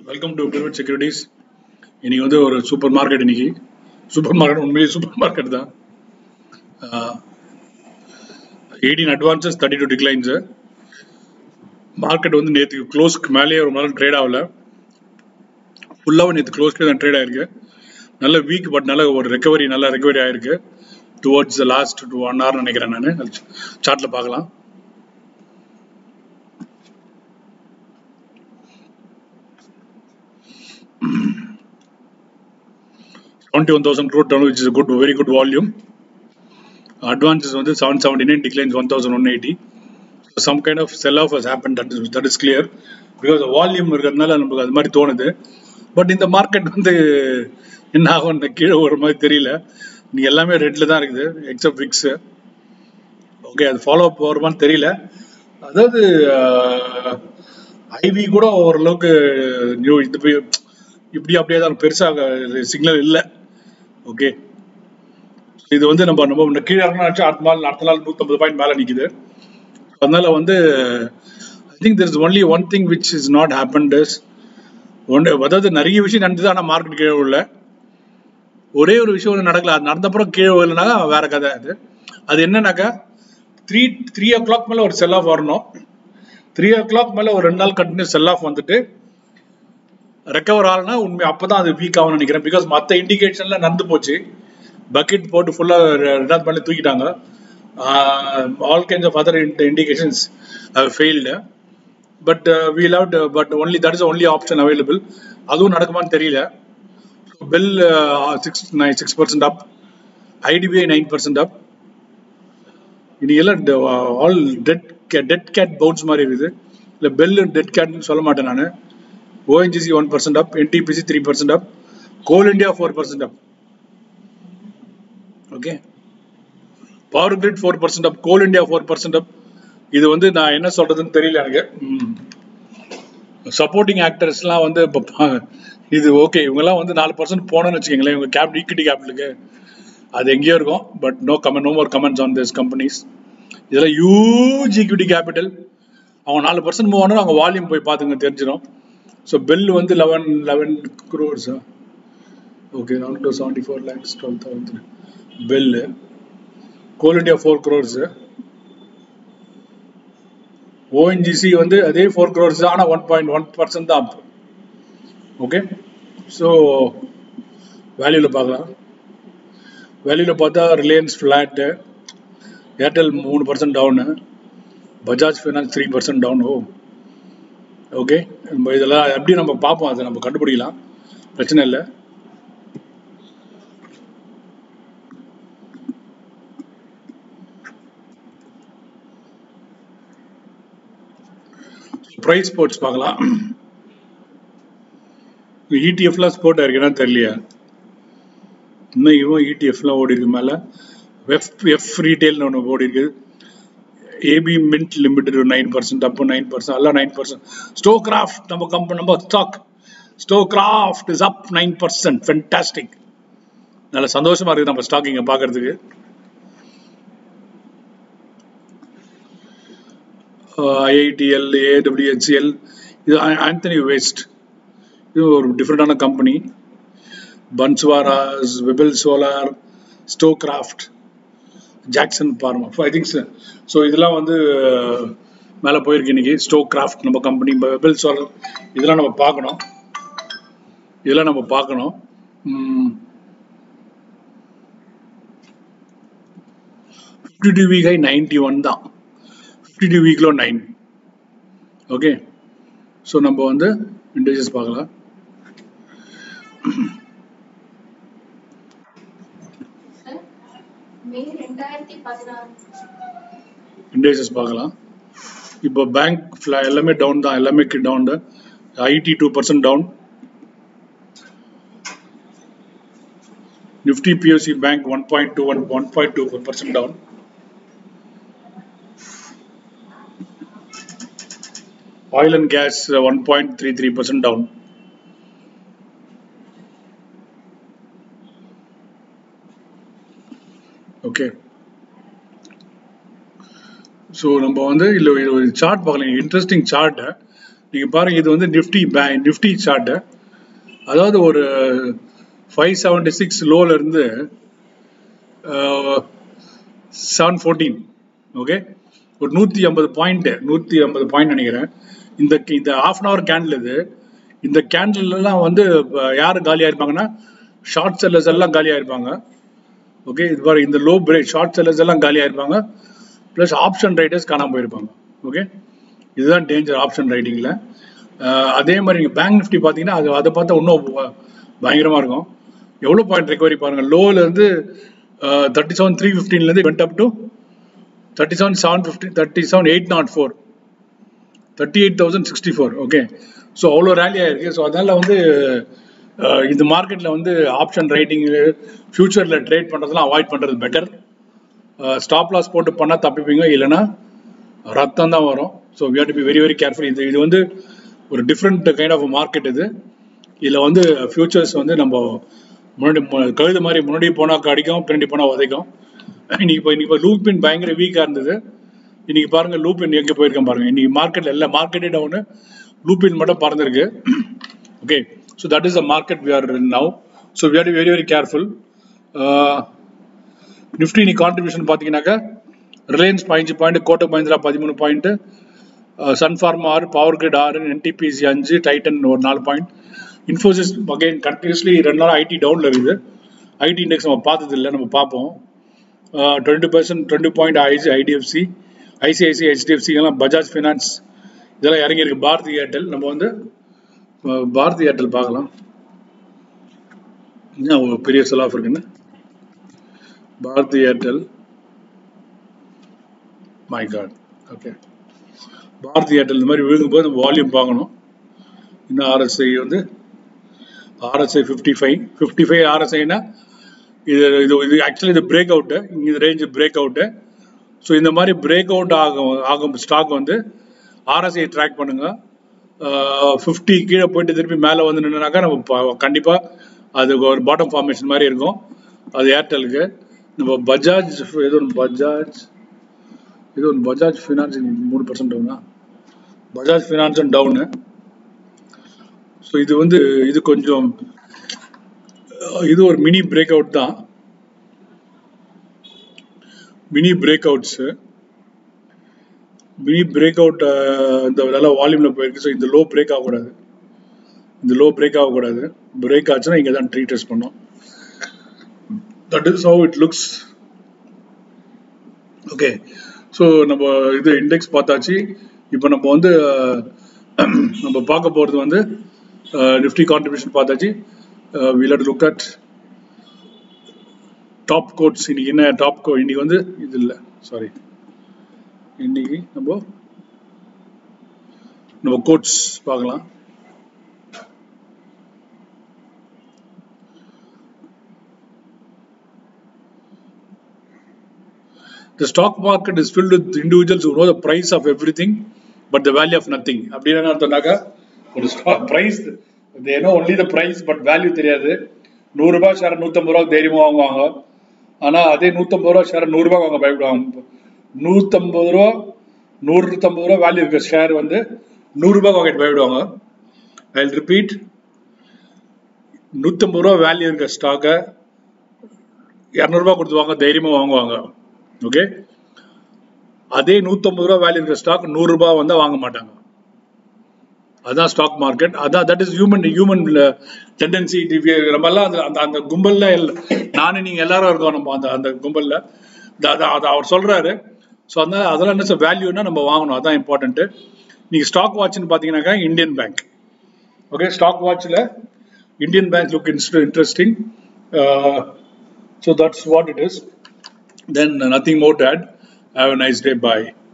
Welcome to private securities இன்னைக்கு வந்து ஒரு சூப்பர் மார்க்கெட் இன்னைக்கு சூப்பர் மார்க்கெட் உண்மையிலேயே சூப்பர் மார்க்கெட் தான் eighteen advances thirty two declines market வந்து நேற்று க்ளோஸ்க்கு மேலேயே ரொம்ப நாள் ட்ரேட் ஆகல ஃபுல்லாக நேற்று க்ளோஸ்க்கு தான் ட்ரேட் ஆயிருக்கு நல்ல வீக் பட் நல்ல ஒரு ரெக்கவரி நல்ல ரெக்கவரி ஆயிருக்கு towards the last two one hour நினைக்கிறேன் நான் சார்ட்டில் பார்க்கலாம் seventy one thousand crore turn which is good very good volume advances வந்து seven seventy nine declines one thousand one eighty some kind of sell off has happen that is that is clear because volume இருக்கிறதுனால நமக்கு அது மாதிரி தோணுது but இந்த market வந்து என்ன ஆகும் இந்த கீழே ஒரு மாதிரி தெரியல நீ எல்லாமே ரெட்ல தான் இருக்குது எக்ஸப்ட் விக்ஸ் ஓகே அது ஃபாலோ அப் வருமான்னு தெரியல அதாவது ஐவி கூட ஓரளவுக்கு நியூ இது போய் இப்படி அப்படியே தான் பெருசாக சிக்னல் இல்லை ஓகே இது வந்து நம்ம நம்ம கீழே இறங்கினாச்சு அடுத்த நாள் அடுத்த நாள் நூற்றம்பது பாயிண்ட் மேலே நிற்குது அதனால வந்து I think there is only one thing which is not happen is ஒன்று அதாவது நிறைய விஷயம் நடந்தது ஆனால் மார்க்கெட் கீழே உள்ள ஒரே ஒரு விஷயம் ஒன்று நடக்கல அது நடந்தப்புறம் கீழே இல்லைனாக்கா வேற கதை அது அது என்னன்னாக்கா த்ரீ த்ரீ ஓ கிளாக் மேலே ஒரு செல் ஆஃப் வரணும் த்ரீ ஓ கிளாக் மேலே ஒரு ரெண்டு நாள் கண்டினியூ செல் ஆஃப் வந்துட்டு ரெக்கவர் ஆகலனா உண்மை அப்பதான் அது வீக் ஆகும்னு நினைக்கிறேன் பிகாஸ் மற்ற இண்டிகேஷன்ல நடந்து போச்சு பக்கெட் போட்டு ஃபுல்லா ரெண்டாவது பண்ணி தூக்கிட்டாங்க all kinds of other indications failed but we love but only that is only option available அதுவும் நடக்குமான்னு தெரியல BEL six nine six percent up IDBI nine percent up இன்னைக்கு எல்லாம் all dead dead cat bounce மாதிரி இருக்குது இல்லை bell dead கேட்னு சொல்ல மாட்டேன் நான் ONGC 1% up, NTPC 3% up, Coal India 4% up. Okay. Power grid four percent up coal India four percent up இது வந்து நான் என்ன சொல்றதுன்னு தெரியல எனக்கு சப்போர்ட்டிங் ஆக்டர்ஸ்லாம் வந்து இப்போ இது ஓகே இவங்கெல்லாம் வந்து நாலு பர்சன்ட் போனோம்னு வச்சுக்கோங்களேன் இவங்க கேப் ஈக்விட்டி கேபிட்டலுக்கு அது எங்கேயோ இருக்கும் but no comment no more comments on this companies இதெல்லாம் ஹியூஜ் ஈக்விட்டி கேபிட்டல் அவங்க நாலு பர்சன்ட் மூவ் ஆனால் அவங்க வால்யூம் போய் பார்த்துங்க தெரிஞ்சிடும் ஸோ பெல் வந்து eleven eleven crores okay eleven to seventy four lakhs twelve thousand BEL coal India four crores ONGC வந்து அதே ஃபோர் க்ரோர்ஸ் ஆனால் ஒன் பாயிண்ட் ஒன் பர்சன்ட் தான் அப் ஓகே ஸோ வேல்யூவில் பார்க்கலாம் வேல்யூவில் பார்த்தா ரிலையன்ஸ் ஃப்ளாட்டு ஏர்டெல் மூணு percent down Bajaj finance three percent down oh okay நம்ம இதெல்லாம் எப்படி நம்ம பார்ப்போம் அதை நம்ம கண்டுபிடிக்கலாம் பிரச்சனை இல்லை ப்ரைஸ் ஸ்போர்ட்ஸ் பார்க்கலாம் இடிஎஃப்லாம் ஸ்போர்ட் ஆயிருக்குன்னா தெரியலையா இன்னும் இவன் இடிஎஃப்லாம் ஓடி இருக்கு மேலே எஃப் எஃப் ரீட்டைல்னு ஒன்று ஓடி இருக்குது AB mint limited nine percent அப்போ நைன் பர்சன்ட் எல்லாம் நைன் பர்சன்ட் ஸ்டோ கிராஃப்ட் நம்ம கம்பெனி நம்ம stock Stove Kraft is up nine percent fantastic நல்ல சந்தோஷமா இருக்கு நம்ம ஸ்டாக் இங்க பாக்குறதுக்கு ஐஐடிஎல் ஏடபிள்யூஹெச்எல் இது ஆந்தனி வேஸ்ட் இது ஒரு டிஃப்ரெண்டான கம்பெனி பன்ஸ்வாராஸ் வெபிள் solar Stove Kraft Jackson pharma I think so இதெல்லாம் வந்து மேலே போயிருக்கு இன்னைக்கு ஸ்டோ கிராஃப்ட் நம்ம கம்பெனி வெபிள் சோலார் இதெல்லாம் நம்ம பார்க்கணும் இதெல்லாம் நம்ம பார்க்கணும் fifty two week high ninety one தான் ஃபிஃப்டி டூ வீக்ல நைன் ஓகே ஸோ நம்ம வந்து இண்டஸ்ட்ரீஸ் பார்க்கலாம் இண்டஸ்ட்ரீஸ் பார்க்கலாம் இப்போ பேங்க் எல்லாமே டவுன் தான் எல்லாமே டவுன் தான் IT two percent down Nifty BSC bank one point two one one point two percent down oil and gas one point three three percent down okay so நம்ம வந்து இல்லை ஒரு சார்ட் பார்க்கலாம் interesting chart நீங்கள் பாருங்கள் இது வந்து நிஃப்டி பே Nifty chart அதாவது ஒரு ஃபைவ் செவன்டி சிக்ஸ் லோலேருந்து செவன் ஃபோர்டீன் ஓகே ஒரு நூற்றி ஐம்பது பாயிண்ட்டு நூற்றி ஐம்பது பாயிண்ட் நினைக்கிறேன் இந்த இந்த ஆஃப் அன் ஹவர் கேண்டில் இது இந்த கேண்டில்லாம் வந்து யார் காலியாக இருப்பாங்கன்னா ஷார்ட் செல்லர்ஸ் எல்லாம் காலியாக இருப்பாங்க ஓகே இது பாரு இந்த லோ பிரேக் ஷார்ட் செல்லர்ஸ் எல்லாம் காலியாக இருப்பாங்க ப்ளஸ் ஆப்ஷன் ரைடர்ஸ் காணாமல் போயிருப்பாங்க ஓகே இதுதான் டேஞ்சர் ஆப்ஷன் ரைட்டிங்கில் அதே மாதிரி நீங்கள் பேங்க் நிஃப்டி பார்த்தீங்கன்னா அது அதை பார்த்தா இன்னும் பயங்கரமாக இருக்கும் எவ்வளோ பாயிண்ட் ரெக்கவரி பாருங்கள் லோலேருந்து தேர்ட்டி செவன் த்ரீ ஃபிஃப்டீன்லேருந்து went up to thirty seven seven fifty thirty seven eight nought four thirty eight thousand sixty four okay so அவ்வளோ ரேலி ஆயிருக்கு ஸோ அதனால் வந்து இந்த மார்க்கெட்டில் வந்து ஆப்ஷன் ரைட்டிங் ஃபியூச்சரில் ட்ரேட் பண்ணுறதுலாம் அவாய்ட் பண்ணுறது பெட்டர் ஸ்டாப் லாஸ் போட்டு பண்ணால் தப்பிப்பீங்க இல்லைன்னா ரத்தம் தான் வரும் so we have to be very very careful இது இது வந்து ஒரு டிஃப்ரெண்ட் கைண்ட் ஆஃப் மார்க்கெட் இது இதில் வந்து ஃபியூச்சர்ஸ் வந்து நம்ம முன்னாடி கழுது மாதிரி முன்னாடி போனால் அடிக்கும் பின்னாடி போனால் உதைக்கும் இன்னைக்கு இப்போ இன்னைக்கு இப்போ லூப்பின் பயங்கர வீக்காக இருந்தது இன்னைக்கு பாருங்க லூப்பின் எங்கே போயிருக்கேன் பாருங்க இன்னைக்கு மார்க்கெட்ல எல்லா மார்க்கெட்டே டவுனு லூப்பின் மட்டும் பறந்துருக்கு okay so that is the market we are now so we are very very careful Nifty இன்னைக்கு கான்ட்ரிபியூஷன் பார்த்தீங்கன்னாக்கா ரிலையன்ஸ் பதினஞ்சு பாயிண்ட் கோட்டக் மஹிந்திரா பதிமூணு பாயிண்ட் சன்ஃபார்மா ஆறு பவர் கிரிட் ஆறு என்டிபிசி அஞ்சு டைட்டன் ஒரு நாலு பாயிண்ட் இன்ஃபோசிஸ் அகைன் கண்டினியூஸ்லி ரெண்டு நாள் ஐடி டவுனில் இருக்குது ஐடி இண்டெக்ஸ் நம்ம பார்த்தது இல்லை நம்ம பார்ப்போம் twenty percent twenty point IC IDFC ICIC HDFC எல்லாம் பஜாஜ் ஃபினான்ஸ் இதெல்லாம் இறங்கியிருக்கு பாரதி ஏர்டெல் நம்ம வந்து பாரதி ஏர்டெல் பார்க்கலாம் என்ன ஒரு பெரிய செல் ஆஃப் இருக்குன்னு Bharti Airtel my god okay Bharti Airtel இந்த மாதிரி விழுங்கும்போது நம்ம வால்யூம் பார்க்கணும் இன்னும் ஆர்எஸ்ஐ வந்து RSI fifty five fifty five ஆர்எஸ்ஐனா இது இது இது ஆக்சுவலி இது பிரேக் அவுட்டு இந்த ரேஞ்ச் பிரேக் அவுட்டு ஸோ இந்த மாதிரி பிரேக் அவுட் ஆகும் ஆகும் ஸ்டாக் வந்து ஆர்எஸ்ஐ ட்ராக் பண்ணுங்க ஃபிஃப்டி கீழே போயிட்டு திருப்பி மேலே வந்து நின்றுனாக்கா நம்ம கண்டிப்பாக அது ஒரு பாட்டம் ஃபார்மேஷன் மாதிரி இருக்கும் அது ஏர்டெலுக்கு நம்ம பஜாஜ் ஏதோ ஒன்று பஜாஜ் ஏதோ ஒன்று பஜாஜ் ஃபினான்ஸ் மூணு பர்சன்ட் டவுனா பஜாஜ் ஃபினான்ஸும் டவுனு ஸோ இது வந்து இது கொஞ்சம் இது ஒரு மினி பிரேக் அவுட் தான் mini break outs mini break out இந்த நல்ல வால்யூமில் போயிருக்கு ஸோ இந்த லோ பிரேக் ஆகக்கூடாது இந்த லோ பிரேக் ஆகக்கூடாது பிரேக் ஆச்சுன்னா இங்கே தான் ட்ரீ டெஸ்ட் பண்ணோம் that is how it looks okay so நம்ம இது இண்டெக்ஸ் பார்த்தாச்சு இப்போ நம்ம வந்து நம்ம பார்க்க போகிறது வந்து நிஃப்டி கான்ட்ரிபியூஷன் பார்த்தாச்சு will had look at top quotes இன்னைக்கு என்ன டாப் கோ இன்னைக்கு வந்து இது இல்லை சாரி இன்னைக்கு நம்ம நம்ம கோட்ஸ் பார்க்கலாம் The stock market is filled with individuals who know the price of everything but the value of nothing. அப்படின்னு என்ன அர்த்தம்னாக்கா ஒரு stock price they know only the price but value தெரியாது நூறுரூபா ஷேர் நூற்றம்பது ரூபா தைரியமாக வாங்குவாங்க ஆனால் அதே நூற்றம்பது ரூபா ஷேர் நூறுரூபா வாங்க பயப்படுவாங்க நூற்றம்பது ரூபா நூற்றம்பது ரூபா வேல்யூ இருக்க ஷேர் வந்து நூறுரூபா வாங்கிட்டு பயப்படுவாங்க ஐ ரிப்பீட் நூற்றம்பது ரூபா வேல்யூ இருக்க ஸ்டாக்கை இரநூறுபா கொடுத்து வாங்க தைரியமாக வாங்குவாங்க ஓகே அதே நூற்றம்பது ரூபா வேல்யூ இருக்கிற ஸ்டாக் நூறுரூபா வந்தால் வாங்க மாட்டாங்க அதான் ஸ்டாக் மார்க்கெட் அதான் that is human human tendency நம்ம எல்லாம் அந்த அந்த அந்த கும்பலில் நானும் நீங்கள் எல்லாரும் இருக்கோம் நம்ம அந்த அந்த கும்பலில் அதை அதை அவர் சொல்கிறாரு ஸோ அதனால அதெல்லாம் என்ன சார் வேல்யூனா நம்ம வாங்கணும் அதான் இம்பார்ட்டன்ட்டு நீங்கள் ஸ்டாக் வாட்ச்னு பார்த்தீங்கன்னாக்கா இந்தியன் பேங்க் ஓகே ஸ்டாக் வாட்சில் இந்தியன் பேங்க் லுக் இன்ஸ்ட் interesting so that's what it is then nothing more to add have a nice day bye